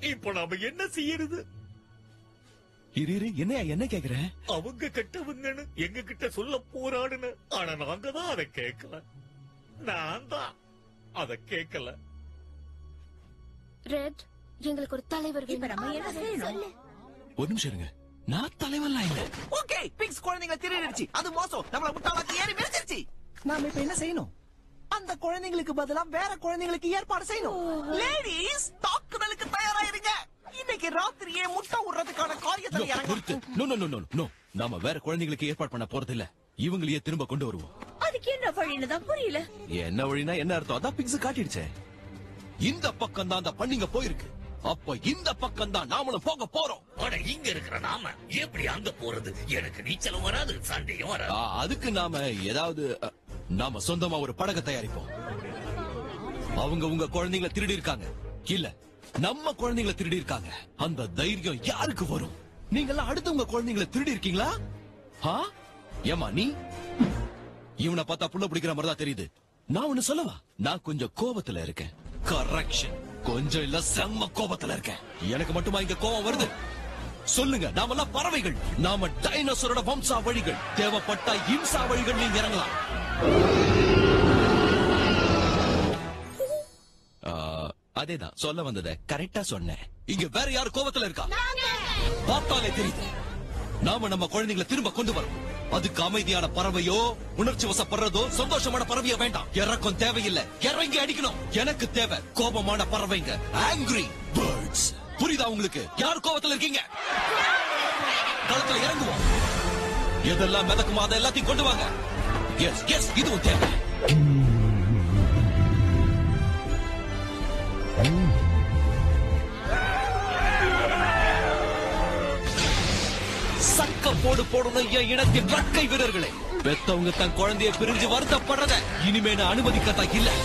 இப்ப நாம என்ன செய்யறது இரு இரு என்ன என்ன கேக்குற அவங்க கெட்டவங்கன்னு எங்க கிட்ட சொல்ல போராடுன ஆனா நாங்க தான் அதை கேட்கல நான் தான் அதை கேட்கல ரெட் எங்களுக்கு ஒரு தலைவர் இப்ப நம்ம என்ன செய்யணும் ஒரு நிமிஷம் இருங்க நான் தலைவன்லாம் இல்ல ஓகே பிக்ஸ் குழந்தைங்களை திருடிடுச்சு அது மோசம் நம்மள முட்டாளாக்கி ஏறி மிதிச்சிருச்சு நாம இப்ப என்ன செய்யணும் அந்த குழந்தைங்களுக்கு பதிலா வேற குழந்தைங்களுக்கு ஏற்பாடு செய்யணும் லேடிஸ் தாக்குதலுக்கு தயாராயிருங்க இன்னைக்கு ராத்திரியே முட்டை விடுறதுக்கான காரியத்துல நிறுத்து இறங்க no no no no no நாம வேற குழந்தைங்களுக்கு ஏற்பாடு பண்ண போறது இல்ல இவங்களையே திரும்ப கொண்டு வருவோம் அதுக்கு என்ன வழின்னு தான் புரியல என்ன வழினா என்ன அர்த்தம் அதான் பிக்ஸ் காட்டிடுச்சே இந்த பக்கம் தான் அந்த பண்ணிங்க போயிருக்கு அப்ப இந்த பக்கம் தான் நாமளும் போக போறோம் ஆனா இங்க இருக்கிற நாம எப்படி அங்க போறது எனக்கு நீச்சலும் வராது சண்டையும் ஆ, வராது அதுக்கு நாம ஏதாவது அ, நாம சொந்தமா ஒரு படகை தயாரிப்போம் அவங்க உங்க குழந்தைங்களை திருடி இருக்காங்க இல்ல நம்ம குழந்தைங்களை திருடி இருக்காங்க அந்த தைரியம் யாருக்கு வரும் நீங்கெல்லாம் அடுத்தவங்க குழந்தைங்களை திருடி இருக்கீங்களா ஆ ஏமா நீ இவனை பார்த்தா புள்ள பிடிக்கிற மாதிரி தான் தெரியுது நான் ஒண்ணு சொல்லவா நான் கொஞ்சம் கோபத்துல இருக்கேன் கரெக்ஷன் கொஞ்சம் இல்ல செம்ம கோபத்துல இருக்கேன் எனக்கு மட்டுமா இங்க கோபம் வருது சொல்லுங்க நாமெல்லாம் பறவைகள் நாம டைனோசரோட வம்சா வழிகள் தேவைப்பட்டா இம்சா வழிகள் நீங்க இறங்கலாம் ஆ, அதேதான் சொல்ல வந்ததை கரெக்டா சொன்னேன் இங்க வேற யாரு கோபத்துல இருக்கா பார்த்தாலே தெரியுது நாம நம்ம குழந்தைங்களை திரும்ப கொண்டு வரோம் அதுக்கு அமைதியான பறவையோ உணர்ச்சி வசப்படுறதோ சந்தோஷமான பறவையோ வேண்டாம் இறக்கம் தேவையில்லை இறங்கி அடிக்கணும் எனக்கு தேவை கோபமான பறவைங்க ஆங்கிரி பேர்ட்ஸ் புரியுதா உங்களுக்கு யார் கோபத்துல இருக்கீங்க களத்துல இறங்குவோம் எதெல்லாம் மிதக்குமோ அதை எல்லாத்தையும் கொண்டு வாங்க எஸ் எஸ் இதுவும் தேவை சக்க போடு போடணும் என் இனத்தின் ரக்கை வீரர்களே பெத்தவங்க தன் குழந்தைய பிரிஞ்சு வருத்தப்படுறத இனிமே நான் அனுமதிக்கத்தான் இல்ல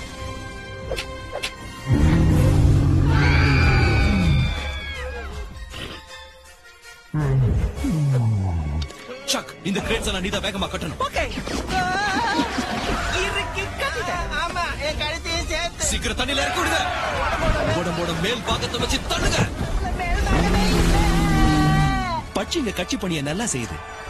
சக் இந்த கிரேட்ஸ் எல்லாம் நீதான் வேகமா கட்டணும் ஓகே இறுக்கி கட்டிட்டேன் ஆமா என் கழுத்தையும் சேர்த்து சீக்கிரம் தண்ணியில இறக்கி விடுங்க உடம்போட மேல் பாகத்தை வச்சு தள்ளுங்க பட்சிங்க கட்சி பணியை நல்லா செய்யுது